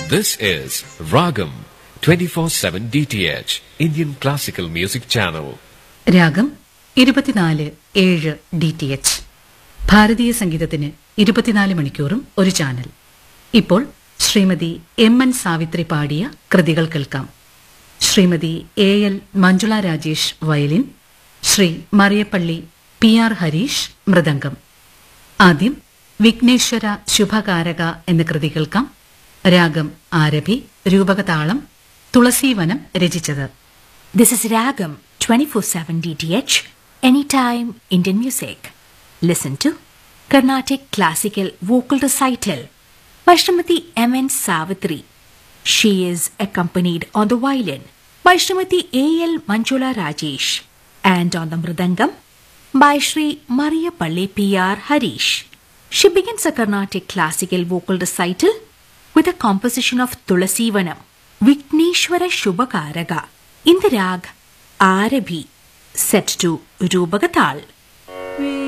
This is Ragam 24/7 DTH Indian Classical Music Channel. രാഗം ഇരുപത്തിനാല് ഏഴ് ഡി ടി എച്ച് ഭാരതീയ സംഗീതത്തിന് ഇരുപത്തിനാല് മണിക്കൂറും ഒരു ചാനൽ ഇപ്പോൾ ശ്രീമതി എം എൻ സാവിത്രി പാടിയ കൃതികൾ കേൾക്കാം Shrimati A L Manjula Rajesh violin Shri Mariyappalli P R Harish mridangam ആദ്യം വിഘ്നേശ്വര ശുഭകാരക എന്ന കൃതി കേൾക്കാം രാഗം ആരഭി രൂപകതാളം തുളസീവനം രചിച്ചത് This is Ragam 24/7 DTH Anytime Indian Music. Listen to Carnatic Classical Vocal Recital by Srimati M. N. Savitri. She is accompanied on the violin by Srimati A. L. Manjula Rajesh and on the mridangam by Sri Maria Palle P. R. Harish. She begins a Carnatic Classical Vocal Recital with a composition of Tulasivanam, Vigneshwara Shubhakaraga in the rag Arabi set to Rubagatal.